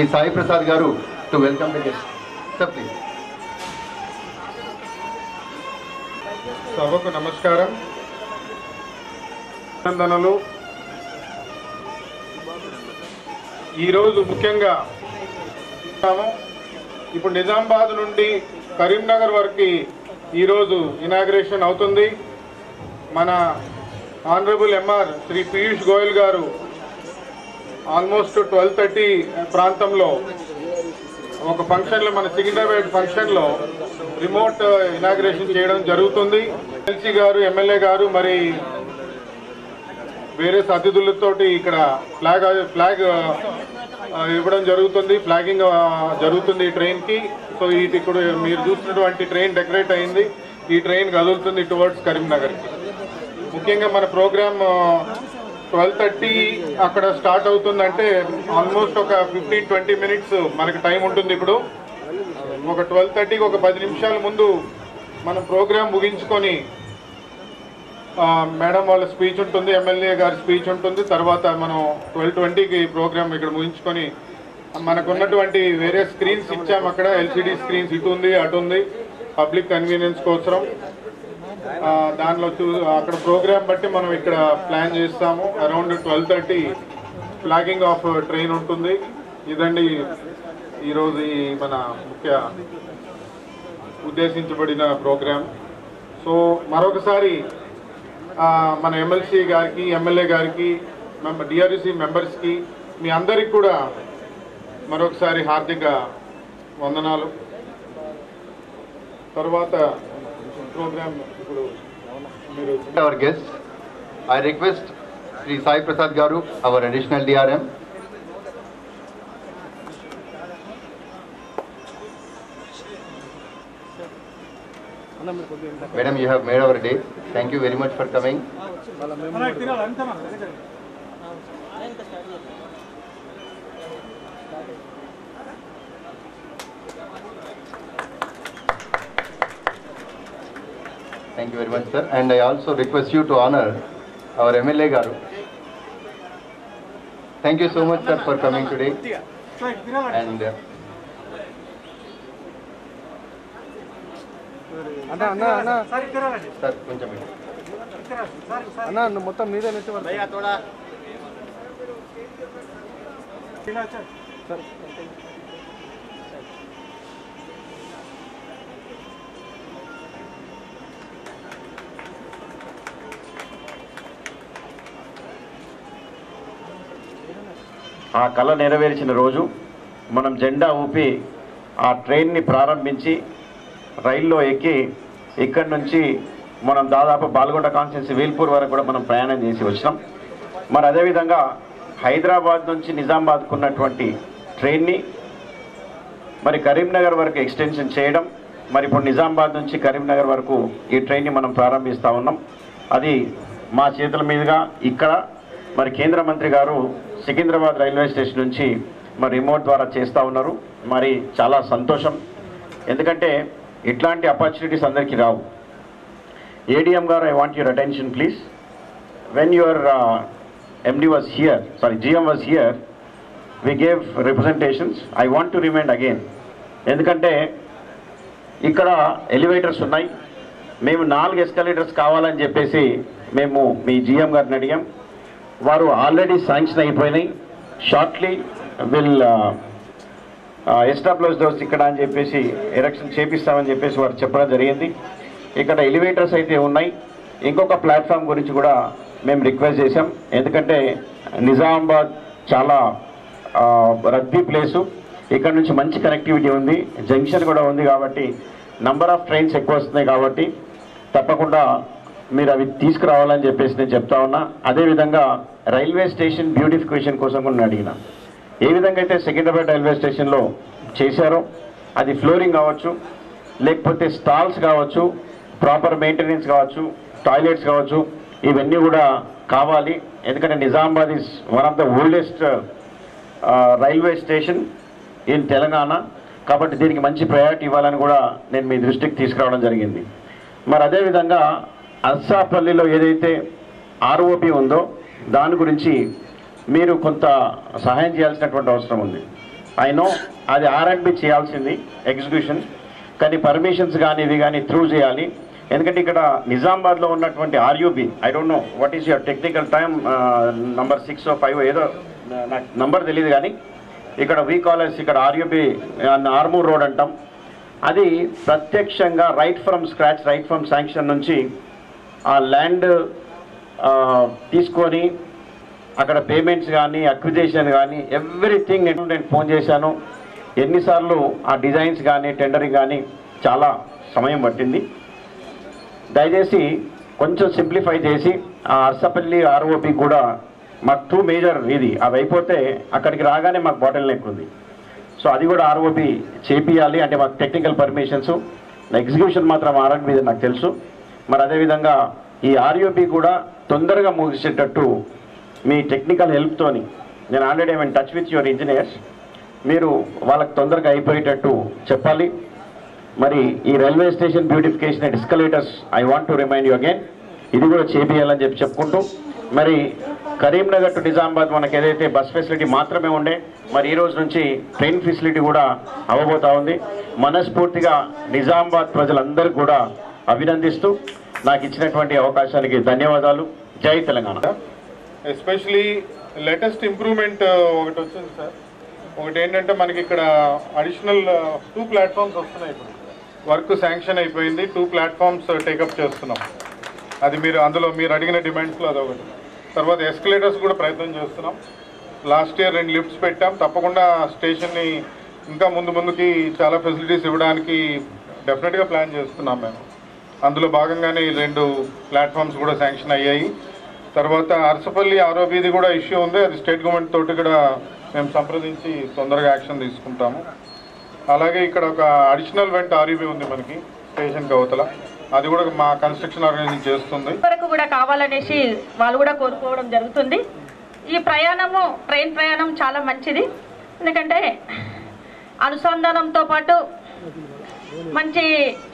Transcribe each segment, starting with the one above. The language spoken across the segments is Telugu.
Shri Sai Prasad garu to welcome the guest sir please సభకు నమస్కారం అభినందనలు ఈరోజు ముఖ్యంగా ఉన్నాము. ఇప్పుడు నిజామాబాద్ నుండి కరీంనగర్ వరకు ఈరోజు ఇనాగ్రేషన్ అవుతుంది మన honourable MR Shri Piyush Goyal garu almost twelve thirty ప్రాంతంలో ఒక ఫంక్షన్లో మన సికింద్రాబాద్ ఫంక్షన్లో రిమోట్ ఇనాగ్రేషన్ చేయడం జరుగుతుంది ఎల్సీ గారు ఎమ్మెల్యే గారు మరి వేరే అతిథులతోటి ఇక్కడ ఫ్లాగ్ ఫ్లాగ్ ఆ, ఇవ్వడం జరుగుతుంది ఫ్లాగింగ్ ఆ, జరుగుతుంది ఈ ట్రైన్కి సో ఇది ఇక్కడ మీరు చూసినటువంటి ట్రైన్ డెకరేట్ అయింది ఈ ట్రైన్ కదులుతుంది టువర్డ్స్ కరీంనగర్కి ముఖ్యంగా మన ప్రోగ్రామ్ ట్వెల్వ్ థర్టీ అక్కడ స్టార్ట్ అవుతుందంటే ఆల్మోస్ట్ ఒక ఫిఫ్టీన్ ట్వంటీ మినిట్స్ మనకి టైం ఉంటుంది ఇప్పుడు ఒక ట్వెల్వ్ థర్టీకి ఒక పది నిమిషాల ముందు మనం ప్రోగ్రామ్ ముగించుకొని ఆ, మేడం వాళ్ళ స్పీచ్ ఉంటుంది ఎమ్మెల్యే గారి స్పీచ్ ఉంటుంది తర్వాత మనం ట్వెల్వ్ ట్వంటీకి ప్రోగ్రామ్ ఇక్కడ ముగించుకొని మనకు ఉన్నటువంటి వేరే స్క్రీన్స్ ఇచ్చాము అక్కడ ఎల్సిడి స్క్రీన్స్ ఇటు ఉంది అటు ఉంది పబ్లిక్ కన్వీనియన్స్ కోసం ఆ, దానిలో చూ అక్కడ ప్రోగ్రామ్ బట్టి మనం ఇక్కడ ప్లాన్ చేస్తాము around twelve thirty flagging off train ఉంటుంది ఇదండి ఈరోజు ఈ మన ముఖ్య ఉద్దేశించబడిన ప్రోగ్రామ్ సో మరొకసారి ఆ, మన ఎమ్మెల్సీ గారికి ఎమ్మెల్యే గారికి డిఆర్యుసి మెంబర్స్కి మీ అందరికి కూడా మరొకసారి హార్దిక వందనాలు తర్వాత ప్రోగ్రామ్ ఇప్పుడు మీరు our guest. I request Sri Sai Prasad Garu, our additional DRM. Madam, you have made our day. Thank you very much for coming. Thank you very much, sir. And I also request you to honor our MLA Garu. Thank you so much, sir, for coming today. And uh, అన్న అన్న అన్న sir, కొంచెం ఇటు. అన్న నువ్వు మొత్తం మీదే నెట్టి ఆ కళ నెరవేర్చిన రోజు మనం జెండా ఊపి ఆ ట్రైన్ని ప్రారంభించి రైల్లో ఎక్కి ఇక్కడి నుంచి మనం దాదాపు బాల్గొండ కాన్స్టిట్యున్సీ వీల్పూర్ వరకు కూడా మనం ప్రయాణం చేసి వచ్చినాం మరి అదేవిధంగా హైదరాబాద్ నుంచి నిజామాబాద్కు ఉన్నటువంటి ట్రైన్ని మరి కరీంనగర్ వరకు ఎక్స్టెన్షన్ చేయడం మరి ఇప్పుడు నిజామాబాద్ నుంచి కరీంనగర్ వరకు ఈ ట్రైన్ని మనం ప్రారంభిస్తూ ఉన్నాం అది మా చేతుల మీదుగా ఇక్కడ మరి కేంద్ర మంత్రి గారు సికింద్రాబాద్ రైల్వే స్టేషన్ నుంచి మరి రిమోట్ ద్వారా చేస్తూ ఉన్నారు మరి చాలా సంతోషం ఎందుకంటే ఇట్లాంటి ఆపర్చునిటీస్ అందరికీ రావు ADM garu I want your attention please when your MD was here sorry GM was here we gave representations I want to remind again ఎందుకంటే ఇక్కడ ఎలివేటర్స్ ఉన్నాయి మేము నాలుగు ఎస్కలేటర్స్ కావాలని చెప్పేసి మేము మీ జిఎం గారిని అడిగాం వారు ఆల్రెడీ శాంక్షన్ అయిపోయినాయి షార్ట్లీ విల్ ఎస్టాబ్లిష్ దోస్ ఇక్కడ అని చెప్పేసి ఎరక్షన్ చేపిస్తామని చెప్పేసి వారు చెప్పడం జరిగింది ఇక్కడ ఎలివేటర్స్ అయితే ఉన్నాయి ఇంకొక ప్లాట్ఫామ్ గురించి కూడా మేము రిక్వెస్ట్ చేసాం ఎందుకంటే నిజామాబాద్ చాలా ఆ, రద్దీ ప్లేసు ఇక్కడ నుంచి మంచి కనెక్టివిటీ ఉంది జంక్షన్ కూడా ఉంది కాబట్టి నంబర్ ఆఫ్ ట్రైన్స్ ఎక్కువ వస్తున్నాయి కాబట్టి తప్పకుండా మీరు అవి తీసుకురావాలని చెప్పేసి నేను చెప్తా ఉన్నా అదేవిధంగా రైల్వే స్టేషన్ బ్యూటిఫికేషన్ కోసం కూడా నేను అడిగిన ఏ విధంగా అయితే సికింద్రాబాద్ రైల్వే స్టేషన్లో చేశారో అది ఫ్లోరింగ్ కావచ్చు లేకపోతే స్టాల్స్ కావచ్చు ప్రాపర్ మెయింటెనెన్స్ కావచ్చు టాయిలెట్స్ కావచ్చు ఇవన్నీ కూడా కావాలి ఎందుకంటే Nizamabad is one of the oldest railway station in Telangana కాబట్టి దీనికి మంచి ప్రయారిటీ ఇవ్వాలని కూడా నేను మీ దృష్టికి తీసుకురావడం జరిగింది మరి అదేవిధంగా అస్సాపల్లిలో ఏదైతే ఆర్ఓపి ఉందో దాని గురించి మీరు కొంత సహాయం చేయాల్సినటువంటి అవసరం ఉంది ఐ నో అది ఆర్ఎండ్బి చేయాల్సింది ఎగ్జిక్యూషన్ కానీ పర్మిషన్స్ కానీ ఇవి కానీ త్రూ చేయాలి ఎందుకంటే ఇక్కడ నిజామాబాద్లో ఉన్నటువంటి RUB I don't know what is your technical time number six five ఏదో నా- నాకు నంబర్ తెలియదు కానీ ఇక్కడ వి కాలేజ్ ఇక్కడ ఆర్యూబి ఆర్మూర్ రోడ్ అంటాం అది ప్రత్యక్షంగా right from scratch right from sanction నుంచి ఆ ల్యాండ్ తీసుకొని అక్కడ పేమెంట్స్ కానీ అక్విజేషన్ కానీ ఎవ్రీథింగ్ నేను నేను ఫోన్ చేశాను ఎన్నిసార్లు ఆ డిజైన్స్ కానీ టెండరింగ్ కానీ చాలా సమయం పట్టింది దయచేసి కొంచెం సింప్లిఫై చేసి ఆ అర్సపల్లి ఆర్ఓపి కూడా మాకు టూ మేజర్ ఇది అవి అయిపోతే అక్కడికి రాగానే మాకు బాటిల్ నెక్ ఉంది సో అది కూడా ఆర్ఓపి చేపియాలి అంటే మాకు టెక్నికల్ పర్మిషన్స్ ఎగ్జిక్యూషన్ మాత్రం ఆర్ఎన్ మీద నాకు తెలుసు మరి అదేవిధంగా ఈ ఆర్ఓపి కూడా తొందరగా ముగిసేటట్టు మీ టెక్నికల్ హెల్ప్తోని నేను already I touch with your engineers మీరు వాళ్ళకి తొందరగా అయిపోయేటట్టు చెప్పాలి మరి ఈ railway station beautification and escalators I want to remind you again ఇది కూడా చేపియాలని చెప్పి చెప్పుకుంటూ మరి కరీంనగర్ టు నిజామాబాద్ మనకి ఏదైతే బస్ ఫెసిలిటీ మాత్రమే ఉండే మరి ఈ రోజు నుంచి ట్రైన్ ఫెసిలిటీ కూడా అవ్వబోతా ఉంది మనస్ఫూర్తిగా నిజామాబాద్ ప్రజలందరూ కూడా అభినందిస్తూ నాకు ఇచ్చినటువంటి అవకాశానికి ధన్యవాదాలు జై తెలంగాణ ఎస్పెషలీ లేటెస్ట్ ఇంప్రూవ్మెంట్ ఒకటి వచ్చింది సార్ ఒకటి ఏంటంటే మనకి ఇక్కడ అడిషనల్ టూ ప్లాట్ఫామ్స్ వస్తున్నాయి ఇప్పుడు వర్క్ శాంక్షన్ అయిపోయింది టూ ప్లాట్ఫామ్స్ టేకప్ చేస్తున్నాం అది మీరు అందులో మీరు అడిగిన డిమాండ్స్లో అదొకటి తర్వాత ఎస్కలేటర్స్ కూడా ప్రయత్నం చేస్తున్నాం లాస్ట్ ఇయర్ రెండు లిఫ్ట్స్ పెట్టాం తప్పకుండా స్టేషన్ని ఇంకా ముందు ముందుకి చాలా ఫెసిలిటీస్ ఇవ్వడానికి డెఫినెట్గా ప్లాన్ చేస్తున్నాం మేము అందులో భాగంగానే ఈ రెండు ప్లాట్ఫామ్స్ కూడా శాంక్షన్ అయ్యాయి తర్వాత అరసపల్లి ఆరోపీది కూడా ఇష్యూ ఉంది అది స్టేట్ గవర్నమెంట్ తోటి కూడా మేము సంప్రదించి తొందరగా యాక్షన్ తీసుకుంటాము అలాగే ఇక్కడ ఒక అడిషనల్ వెంట్ ఆర్యూబీ ఉంది మనకి స్టేషన్ అవతల అది కూడా మా కన్స్ట్రక్షన్ ఆర్గనైజేషన్ చేస్తుంది వరకు కూడా కావాలనేసి వాళ్ళు కూడా కోరుకోవడం జరుగుతుంది ఈ ప్రయాణము ట్రైన్ ప్రయాణం చాలా మంచిది ఎందుకంటే అనుసంధానంతో పాటు మంచి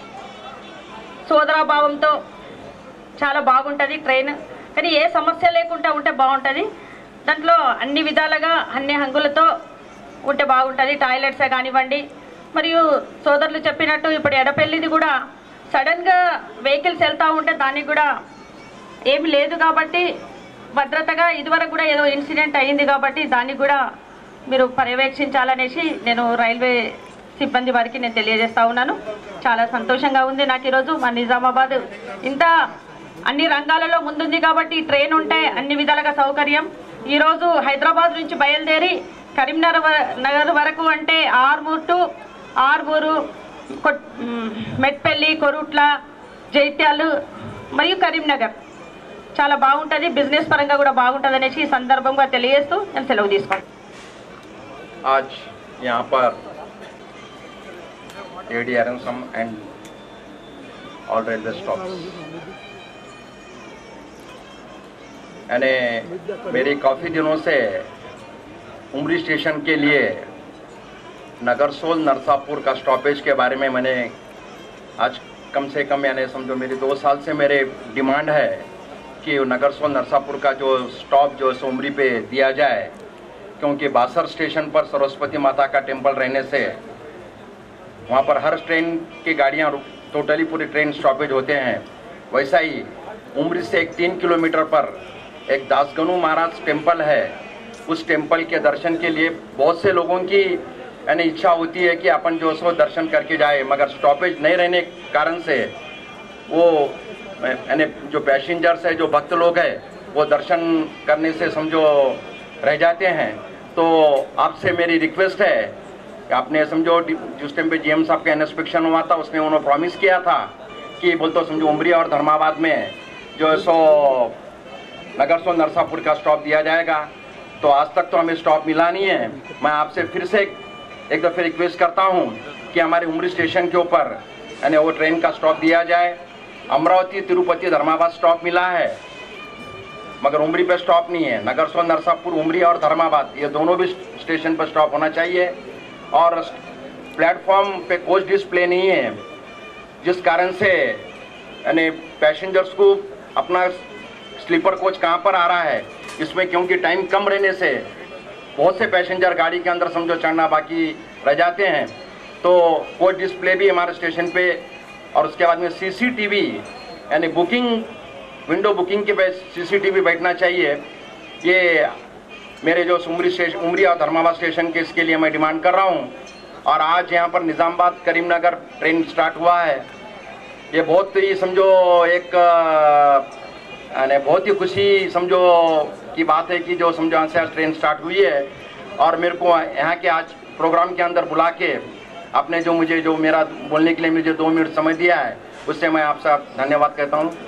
సోదరాభావంతో చాలా బాగుంటుంది ట్రైన్ కానీ ఏ సమస్య లేకుండా ఉంటే బాగుంటుంది దాంట్లో అన్ని విధాలుగా అన్ని హంగులతో ఉంటే బాగుంటుంది టాయిలెట్సే కానివ్వండి మరియు సోదరులు చెప్పినట్టు ఇప్పుడు ఎడపెల్లిది కూడా సడన్గా వెహికల్స్ వెళ్తూ ఉంటే దానికి కూడా ఏమి లేదు కాబట్టి భద్రతగా ఇదివరకు కూడా ఏదో ఇన్సిడెంట్ అయ్యింది కాబట్టి దాన్ని కూడా మీరు పర్యవేక్షించాలనేసి నేను రైల్వే సిబ్బంది వారికి నేను తెలియజేస్తా ఉన్నాను చాలా సంతోషంగా ఉంది నాకు ఈరోజు మా నిజామాబాద్ ఇంత అన్ని రంగాలలో ముందుంది కాబట్టి ఈ ట్రైన్ ఉంటే అన్ని విధాలుగా సౌకర్యం ఈరోజు హైదరాబాద్ నుంచి బయలుదేరి కరీంనగర్ వ- నగర్ వరకు అంటే ఆర్మూర్ టు ఆర్మూరు కొట్- మ్, మెట్పల్లి కొరుట్ల జైత్యాలు మరియు కరీంనగర్ చాలా బాగుంటుంది బిజినెస్ పరంగా కూడా బాగుంటుంది అనేసి ఈ సందర్భంగా తెలియజేస్తూ నేను సెలవు తీసుకుంటాను आज यहाँ पर एडी एरनसम एंड ऑल रेलवे स्टॉप्स यानी मेरी काफ़ी दिनों से उमरी स्टेशन के लिए नगरसोल नरसापुर का स्टॉपेज के बारे में मैंने आज कम से कम यानी समझो मेरी दो साल से मेरे डिमांड है कि नगरसोल नरसापुर का जो स्टॉप जो है सो उमरी पे दिया जाए क्योंकि बासर स्टेशन पर सरस्वती माता का टेम्पल रहने से वहाँ पर हर ट्रेन की गाड़ियाँ रुक- टोटली पूरी ट्रेन स्टॉपेज होते हैं वैसा ही उम्र से एक तीन किलोमीटर पर एक दासगनु महाराज टेम्पल है उस टेम्पल के दर्शन के लिए बहुत से लोगों की यानी इच्छा होती है कि अपन जो है सो दर्शन करके जाए मगर स्टॉपेज नहीं रहने के कारण से वो यानी जो पैसेंजर्स है जो भक्त लोग हैं वो दर्शन करने से समझो रह जाते हैं तो आपसे मेरी रिक्वेस्ट है कि आपने समझो डि- जिस टाइम पे जीएम साहब का इंस्पेक्शन हुआ था उसने उन्होंने प्रॉमिस किया था कि बोल तो समझो उमरी और धर्माबाद में जो है सो नगर सो नरसापुर का स्टॉप दिया जाएगा तो आज तक तो हमें स्टॉप मिला नहीं है मैं आपसे फिर से एक, एक दफ़े रिक्वेस्ट करता हूँ कि हमारे उमरी स्टेशन के ऊपर यानी वो ट्रेन का स्टॉप दिया जाए अमरावती तिरुपति धर्माबाद स्टॉप मिला है मगर उमरी पे स्टॉप नहीं है नगर सो नरसापुर उमरी और धर्माबाद ये दोनों भी स्टेशन पर स्टॉप होना चाहिए और प्लेटफॉर्म पे कोच डिस्प्ले नहीं है जिस कारण से यानी पैसेंजर्स को अपना स्लीपर कोच कहाँ पर आ रहा है इसमें क्योंकि टाइम कम रहने से बहुत से पैसेंजर गाड़ी के अंदर समझो चढ़ना बाकी रह जाते हैं तो कोई डिस्प्ले भी हमारे स्टेशन पे और उसके बाद में सीसीटीवी यानी बुकिंग विंडो बुकिंग के सीसीटीवी बैठना चाहिए ये मेरे जो उमरी स्टेशन उमरी और धर्माबाद स्टेशन के इसके लिए मैं डिमांड कर रहा हूँ और आज यहाँ पर निज़ामबाद करीमनगर ट्रेन स्टार्ट हुआ है ये बहुत ही समझो एक अ, यानी बहुत ही खुशी समझो की बात है कि जो समझो यहाँ से आज ट्रेन स्टार्ट हुई है और मेरे को यहाँ के आज प्रोग्राम के अंदर बुला के आपने जो मुझे जो मेरा बोलने के लिए मुझे दो मिनट समय दिया है उससे मैं आपसे धन्यवाद कहता हूँ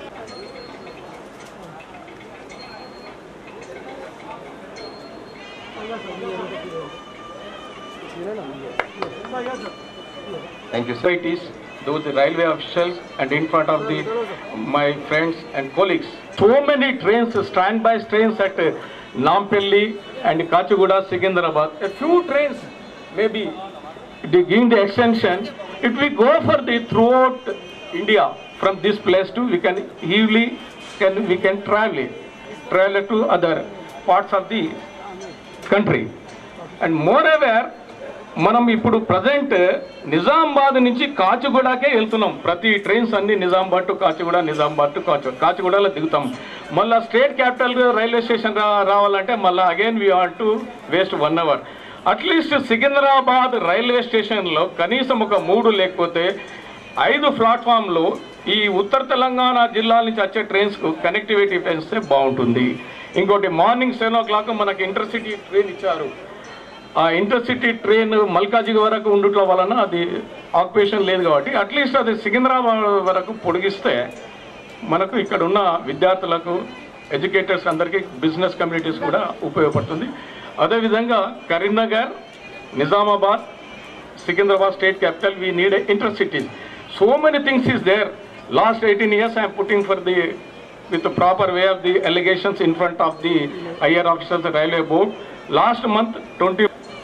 Thank you, sir. societies, those railway officials, and in front of the my friends and colleagues. So many trains, standby trains at uh, Nampelli and Kachaguda, Secunderabad. A few trains, maybe they giving the extension. If we go for the throughout India from this place to, we can easily can we can travel it, travel to other parts of the country. And moreover మనం ఇప్పుడు ప్రజెంట్ నిజామాబాద్ నుంచి కాచిగూడకే వెళ్తున్నాం ప్రతి ట్రైన్స్ అన్ని నిజామాబాద్ టు కాచిగూడ నిజామాబాద్ టు కాచి కాచిగూడలో దిగుతాం మళ్ళీ స్టేట్ క్యాపిటల్ రైల్వే స్టేషన్ రా రావాలంటే మళ్ళీ again we want to waste one hour at least Secunderabad railway స్టేషన్లో కనీసం ఒక మూడు లేకపోతే ఐదు ప్లాట్ఫామ్లు ఈ ఉత్తర తెలంగాణ జిల్లాల నుంచి వచ్చే ట్రైన్స్కు కనెక్టివిటీ పెంచితే బాగుంటుంది ఇంకోటి మార్నింగ్ సెవెన్ ఓ క్లాక్ మనకి ఇంటర్సిటీ ట్రైన్ ఇచ్చారు ఆ ఇంటర్సిటీ ట్రైన్ మల్కాజిగి వరకు ఉండటం వలన అది ఆక్యుపేషన్ లేదు కాబట్టి అట్లీస్ట్ అది సికింద్రాబాద్ వరకు పొడిగిస్తే మనకు ఇక్కడ ఉన్న విద్యార్థులకు ఎడ్యుకేటర్స్ అందరికీ బిజినెస్ కమ్యూనిటీస్ కూడా ఉపయోగపడుతుంది అదేవిధంగా Karimnagar Nizamabad Secunderabad state capital, we need a intercities. So many things is there. Last 18 years, I am putting for the, with the proper way of the allegations in front of the higher officials, the railway board. Last month, 20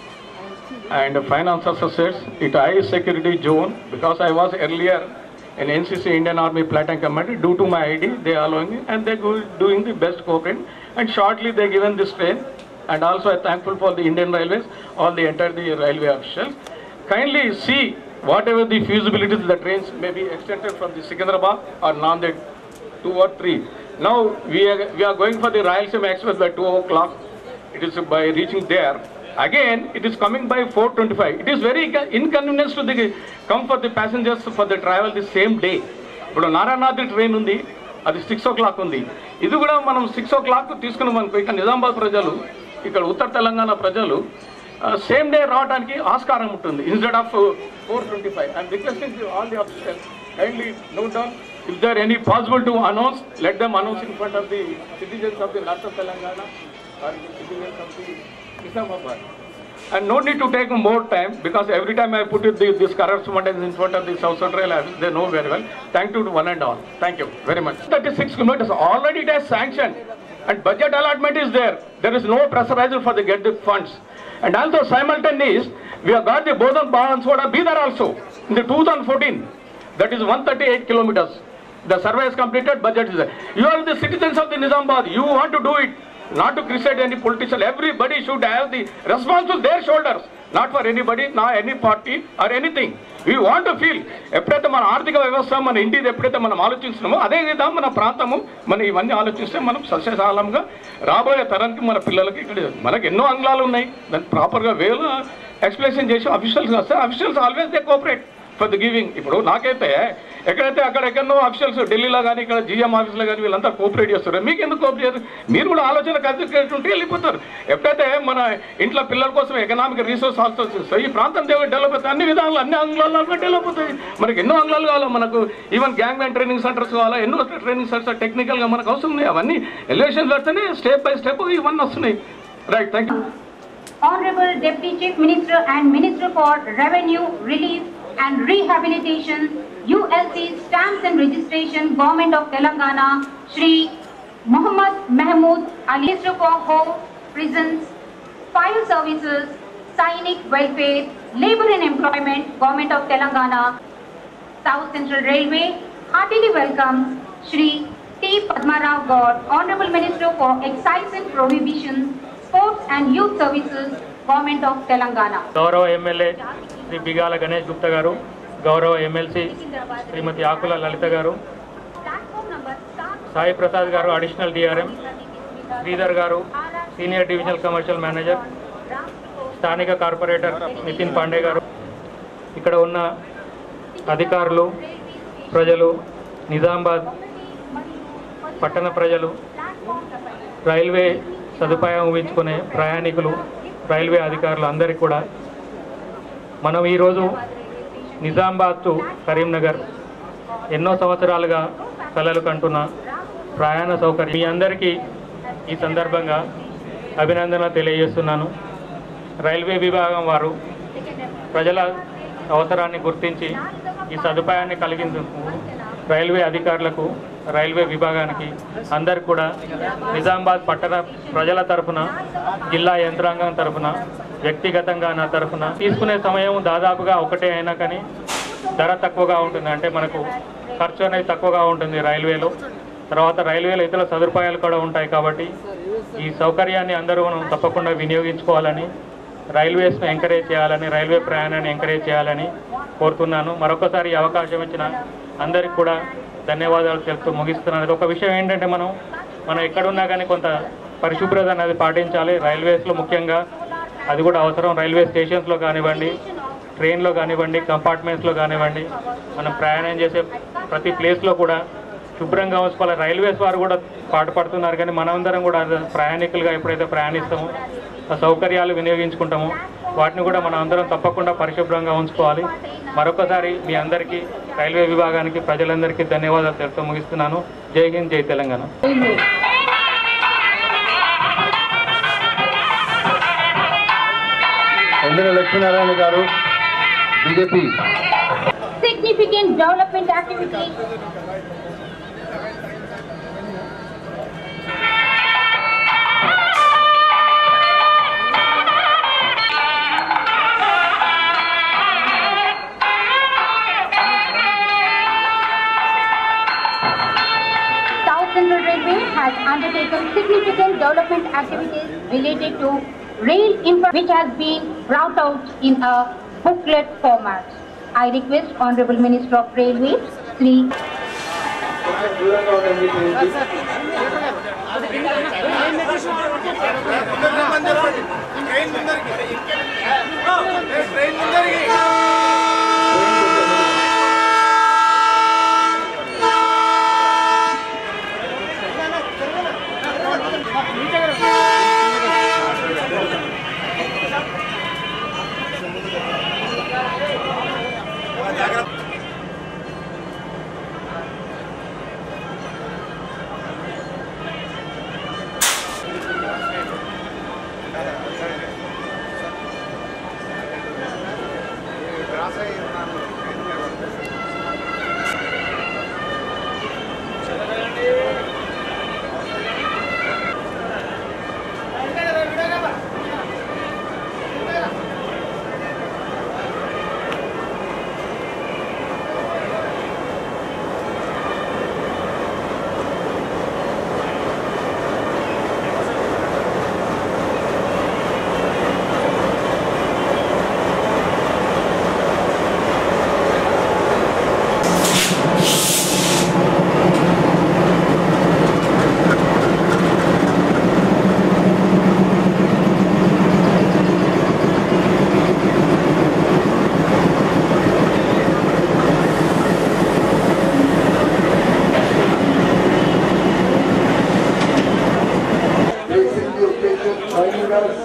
and finance associates, it high security zone, because I was earlier in NCC Indian Army Platinum Command, due to my ID, they are allowing me, and they go doing the best cooperation. And shortly they given this train, and also I thankful for the Indian Railways, all the entire the railway officials. Kindly see whatever the feasibilities the trains may be extended from the Secunderabad or Nanded, two or three. Now we are, we are going for the Rayalaseema Express by two o'clock. It is by reaching there. Again, it is coming by 4:25. It is very inco- inconvenience to the come for the passengers for the travel the same day. ఇప్పుడు నారాయణాద్రి ట్రైన్ ఉంది అది సిక్స్ ఓ క్లాక్ ఉంది ఇది కూడా మనం సిక్స్ ఓ క్లాక్ తీసుకున్నాం అనుకో ఇక్కడ నిజామాబాద్ ప్రజలు ఇక్కడ ఉత్తర తెలంగాణ ప్రజలు సేమ్ డే రావడానికి ఆస్కారం ఉంటుంది instead of four twenty five and requesting all the officers kindly note down if there any possible to announce let them announce in front of the citizens of the north of Telangana or citizens of the Islamabad. And no need to take more time because every time I put it, the- this correspondence in front of the South Central office, they know very well. Thank you to one and all. Thank you very much. 36 kilometers, already it has sanctioned and budget allotment is there. There is no pressurizer for the get the funds. And also simultaneous, we have got the Bodhan Bahanswada Bidar also in the 2014. That is 138 kilometers. The survey is completed, budget is there. You are the citizens of the Nizamabad. You want to do it. Not to criticize any politician. Everybody should have the responsible their shoulders. Not for anybody, not any party or anything. We want to feel ఎప్పుడైతే మన ఆర్థిక వ్యవస్థ మన ఇంటిది ఎప్పుడైతే మనం ఆలోచిస్తున్నామో అదే విధంగా మన ప్రాంతము మన ఇవన్నీ ఆలోచిస్తే మనం సస్యశాలంగా రాబోయే తరానికి మన పిల్లలకి ఇక్కడ మనకి ఎన్నో అంగాలు ఉన్నాయి దాన్ని ప్రాపర్గా వేలు ఎక్స్ప్లెనేషన్ చేసి అఫీషియల్స్ వస్తే officials always they cooperate for the giving ఇప్పుడు నాకైతే ఎక్కడైతే అక్కడ ఎక్కడో అఫీషియల్స్ ఢిల్లీలో కానీ ఇక్కడ జిఎం ఆఫీస్లో కానీ వీళ్ళంతా కోఆపరేట్ చేస్తారు మీకు ఎందుకు కోఆపరేట్ చేస్తారు మీరు కూడా ఆలోచన కలిసి ఉంటే వెళ్ళిపోతారు ఎప్పుడైతే మన ఇంట్లో పిల్లల కోసం ఎకనామిక్ రీసోర్స్ ఆల్సో వస్తాయి ఈ ప్రాంతం డెవలప్ అవుతుంది అన్ని విధాలు అన్ని అంగుళాల్లో డెవలప్ అవుతాయి మనకి ఎన్నో అంగుళాలు కావాలి మనకు even gang man training centres కావాలా ఎన్నో ట్రైనింగ్ సెంటర్స్ టెక్నికల్గా మనకు అవసరం ఉన్నాయి అవన్నీ ఎలివేషన్ పెడితేనే స్టెప్ బై స్టెప్ ఇవన్నీ వస్తున్నాయి right thank you Honorable Deputy Chief Minister and Minister for Revenue, Relief and Rehabilitation, ULC Stamps and Registration, Government of Telangana, Shri Muhammad Mahmood Ali, Minister for Home, Prisons, Fire Services, Sainik Welfare, Labor and Employment, Government of Telangana, South Central Railway heartily welcomes Shri T. Padmarao God, Honorable Minister for Excise and Prohibition, Sports and Youth Services, Government of Telangana. గౌరవ ఎమ్మెల్యే శ్రీ బిగాల గణేష్ గుప్తా గారు గౌరవ ఎమ్మెల్సీ శ్రీమతి ఆకుల లలిత గారు Platform number start Sai Prasad గారు additional DRM Sridhar garu senior divisional commercial manager స్థానిక కార్పొరేటర్ నితిన్ పాండే గారు ఇక్కడ ఉన్న అధికారులు ప్రజలు నిజామాబాద్ పట్టణ ప్రజలు రైల్వే సదుపాయం ఊహించుకునే ప్రయాణికులు రైల్వే అధికారులు అందరికీ కూడా మనం ఈరోజు నిజామాబాద్ టు కరీంనగర్ ఎన్నో సంవత్సరాలుగా కలలు కంటున్న ప్రయాణ సౌకర్యం మీ అందరికీ ఈ సందర్భంగా అభినందన తెలియజేస్తున్నాను రైల్వే విభాగం వారు ప్రజల అవసరాన్ని గుర్తించి ఈ సదుపాయాన్ని కలిగించేందుకు రైల్వే అధికారులకు రైల్వే విభాగానికి అందరికి కూడా నిజామాబాద్ పట్టణ ప్రజల తరఫున జిల్లా యంత్రాంగం తరఫున వ్యక్తిగతంగా నా తరఫున తీసుకునే సమయం దాదాపుగా ఒకటే అయినా కానీ ధర తక్కువగా ఉంటుంది అంటే మనకు ఖర్చు అనేది తక్కువగా ఉంటుంది రైల్వేలో తర్వాత రైల్వేలో ఇతర సదుపాయాలు కూడా ఉంటాయి కాబట్టి ఈ సౌకర్యాన్ని అందరూ మనం తప్పకుండా వినియోగించుకోవాలని రైల్వేస్ను ఎంకరేజ్ చేయాలని రైల్వే ప్రయాణాన్ని ఎంకరేజ్ చేయాలని కోరుతున్నాను మరొకసారి ఈ అవకాశం ఇచ్చిన అందరికి కూడా ధన్యవాదాలు తెలుపుతూ ముగిస్తున్నాను ఒక విషయం ఏంటంటే మనం మనం ఎక్కడున్నా కానీ కొంత పరిశుభ్రత అనేది పాటించాలి రైల్వేస్లో ముఖ్యంగా అది కూడా అవసరం రైల్వే స్టేషన్స్లో కానివ్వండి ట్రైన్లో కానివ్వండి కంపార్ట్మెంట్స్లో కానివ్వండి మనం ప్రయాణం చేసే ప్రతి ప్లేస్లో కూడా శుభ్రంగా ఉంచుకోవాలి రైల్వేస్ వారు కూడా పాటుపడుతున్నారు కానీ మనమందరం కూడా ప్రయాణికులుగా ఎప్పుడైతే ప్రయాణిస్తామో ఆ సౌకర్యాలు వినియోగించుకుంటామో వాటిని కూడా మనం అందరం తప్పకుండా పరిశుభ్రంగా ఉంచుకోవాలి మరొకసారి మీ అందరికీ రైల్వే విభాగానికి ప్రజలందరికీ ధన్యవాదాలు తెలుపుతూ ముగిస్తున్నాను జై హింద్ జై Telangana Vandana Lakshminarayana garu BJP Significant development activities South Central Railway has undertaken significant development activities related to rail infra which has been brought out in a booklet format. I request Honorable Minister of Railways, Sri Gracing the occasion, joining us,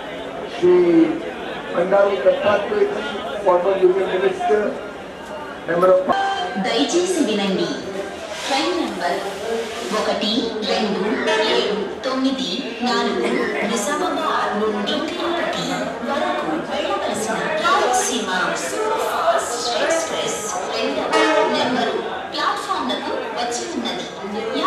Shri Bandari Dattatrey, former Union Minister, Member of దయచేసి వినండి ట్రైన్ నంబర్ ఒకటి రెండు ఏడు తొమ్మిది నాలుగు నిజామాబాద్ నుండి తిరుపతి వరకు వెళ్ళవలసిన రాయలసీమ సూపర్ ఫాస్ట్ ఎక్స్ప్రెస్ రెండవ నెంబరు ప్లాట్ఫామ్లకు వచ్చి ఉన్నది